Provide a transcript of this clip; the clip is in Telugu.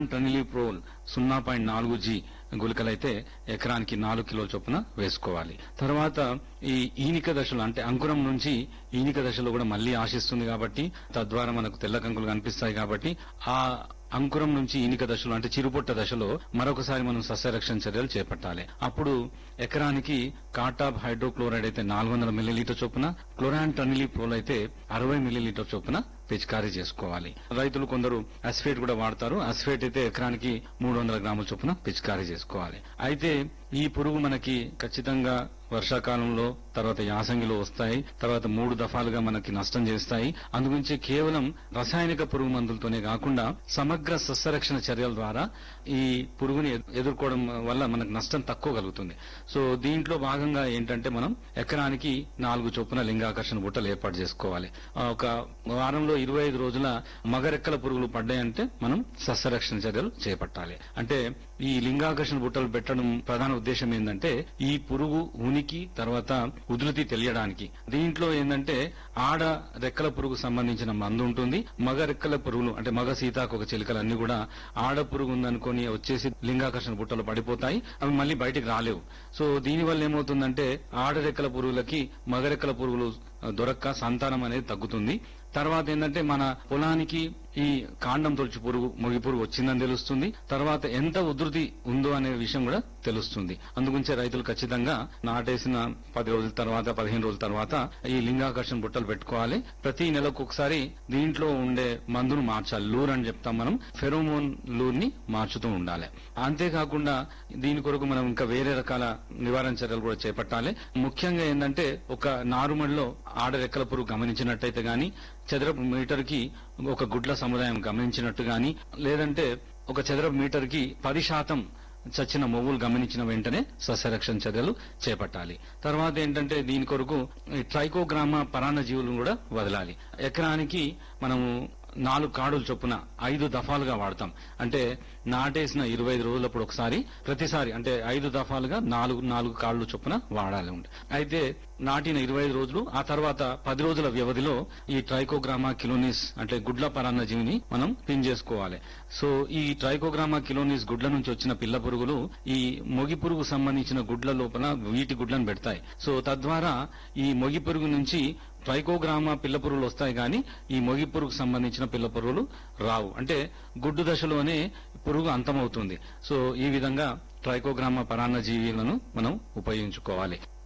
ట్రనిలిప్రోల్ సున్నా పాయింట్ నాలుగు జీ గుళికలైతే ఎకరానికి నాలుగు కిలోల చొప్పున వేసుకోవాలి తర్వాత ఈ ఈనిక దశలో అంటే అంకురం నుంచి ఈనిక దశలో కూడా మళ్ళీ ఆశిస్తుంది కాబట్టి తద్వారా మనకు తెల్ల కంకులు కనిపిస్తాయి కాబట్టి ఆ అంకురం నుంచి ఈనిక దశలో అంటే చిరుపొట్ట దశలో మరొకసారి మనం సస్యరక్షణ చర్యలు చేపట్టాలి అప్పుడు ఎకరానికి కాటాబ్ హైడ్రోక్లోరైడ్ అయితే నాలుగు వందల మిల్లీలీటర్ చొప్పున క్లోరాన్ టనిలిప్రోల్ అయితే అరవై మిల్లీలీటర్ చొప్పున పిచికారీ చేసుకోవాలి రైతులు కొందరు అస్ఫేట్ కూడా వాడతారు అస్ఫేట్ అయితే ఎకరానికి మూడు వందల గ్రాముల చొప్పున పిచికారీ చేసుకోవాలి అయితే ఈ పురుగు మనకి ఖచ్చితంగా వర్షాకాలంలో తర్వాత యాసంగిలో వస్తాయి తర్వాత మూడు దఫాలుగా మనకి నష్టం చేస్తాయి అందుగురించి కేవలం రసాయనిక పురుగు మందులతోనే కాకుండా సమగ్ర సస్యరక్షణ చర్యల ద్వారా ఈ పురుగుని ఎదు- ఎదుర్కోవడం వల్ల మనకు నష్టం తక్కువ కలుగుతుంది సో దీంట్లో భాగంగా ఏంటంటే మనం ఎకరానికి నాలుగు చొప్పున లింగాకర్షణ బుట్టలు ఏర్పాటు చేసుకోవాలి ఆ, ఒక వారంలో ఇరవై ఐదు రోజుల మగరెక్కల పురుగులు పడ్డాయంటే మనం సస్యరక్షణ చర్యలు చేపట్టాలి అంటే ఈ లింగాకర్షణ బుట్టలు పెట్టడం ప్రధాన ఉద్దేశం ఏంటంటే ఈ పురుగు ఉనికి తర్వాత ఉధృతి తెలియడానికి దీంట్లో ఏంటంటే ఆడ రెక్కల పురుగు సంబంధించిన మందు ఉంటుంది మగ రెక్కల పురుగులు అంటే మగ సీతాకొక చిలుకలు అన్ని కూడా ఆడ పురుగు ఉందనుకొని వచ్చేసి లింగాకర్షణ బుట్టలు పడిపోతాయి అవి మళ్ళీ బయటికి రాలేవు సో దీని వల్ల ఏమవుతుందంటే ఆడ రెక్కల పురుగులకి మగ రెక్కల పురుగులు దొరక్క సంతానం అనేది తగ్గుతుంది తర్వాత ఏంటంటే మన పొలానికి ఈ కాండం తొలచి పురుగు మొగి పురుగు వచ్చిందని తెలుస్తుంది తర్వాత ఎంత ఉధృతి ఉందో అనే విషయం కూడా తెలుస్తుంది అందుగురించే రైతులు ఖచ్చితంగా నాటేసిన పది రోజుల తర్వాత పదిహేను రోజుల తర్వాత ఈ లింగాకర్షణ బుట్టలు పెట్టుకోవాలి ప్రతి నెలకు ఒకసారి దీంట్లో ఉండే మందును మార్చాలి లూర్ అని చెప్తాం మనం ఫెరోమోన్ లూర్ ని మార్చుతూ ఉండాలి అంతేకాకుండా దీని కొరకు మనం ఇంకా వేరే రకాల నివారణ చర్యలు కూడా చేపట్టాలి ముఖ్యంగా ఏంటంటే ఒక నారుమడిలో ఆడ రెక్కల పురుగు గమనించినట్టయితే గాని చదరపు మీటర్ కి ఒక గుడ్ల సముదాయం గమనించినట్టు గాని లేదంటే ఒక చదరపు మీటర్ కి పది శాతం చచ్చిన మొవ్వులు గమనించిన వెంటనే సస్యరక్షణ చర్యలు చేపట్టాలి తర్వాత ఏంటంటే దీని కొరకు ఈ ట్రైకోగ్రామా పరాన్న జీవులను కూడా వదలాలి ఎకరానికి మనము నాలుగు కాడులు చొప్పున ఐదు దఫాలుగా వాడతాం అంటే నాటేసిన ఇరవై ఐదు రోజులప్పుడు ఒకసారి ప్రతిసారి అంటే ఐదు దఫాలుగా నాలుగు నాలుగు కాళ్ళు చొప్పున వాడాలి ఉండే అయితే నాటిన ఇరవై ఐదు రోజులు ఆ తర్వాత పది రోజుల వ్యవధిలో ఈ ట్రైకోగ్రామా కిలోనిస్ అంటే గుడ్ల పరాన్న జీవిని మనం పిన్ చేసుకోవాలి సో ఈ ట్రైకోగ్రామా కిలోనిస్ గుడ్ల నుంచి వచ్చిన పిల్ల పురుగులు ఈ మొగి పురుగు సంబంధించిన గుడ్ల లోపల వీటి గుడ్లను పెడతాయి సో తద్వారా ఈ మొగి పురుగు నుంచి ట్రైకోగ్రామా పిల్ల పురుగులు వస్తాయి కానీ ఈ మొగి పురుగుకు సంబంధించిన పిల్ల పురుగులు రావు అంటే గుడ్డు దశలోనే పురుగు అంతమవుతుంది సో ఈ విధంగా ట్రైకోగ్రామా పరాన్న జీవులను మనం ఉపయోగించుకోవాలి